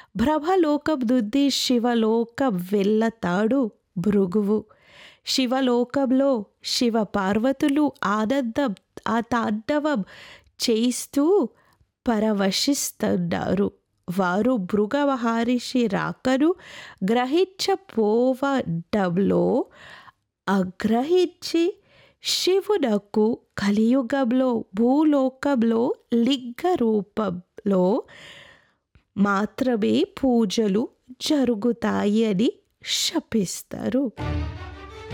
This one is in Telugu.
భ్రభలోకం నుండి శివలోకం వెళ్ళతాడు భృగువు శివలోకంలో శివ పార్వతులు ఆనందం ఆ తాండవం చేస్తూ పరవశిస్తున్నారు వారు భృగ మహర్షి రాకను గ్రహించపోవడంలో అగ్రహించి శివునకు కలియుగంలో భూలోకంలో లింగ రూపంలో మాత్రమే పూజలు జరుగుతాయి అని శపిస్తారు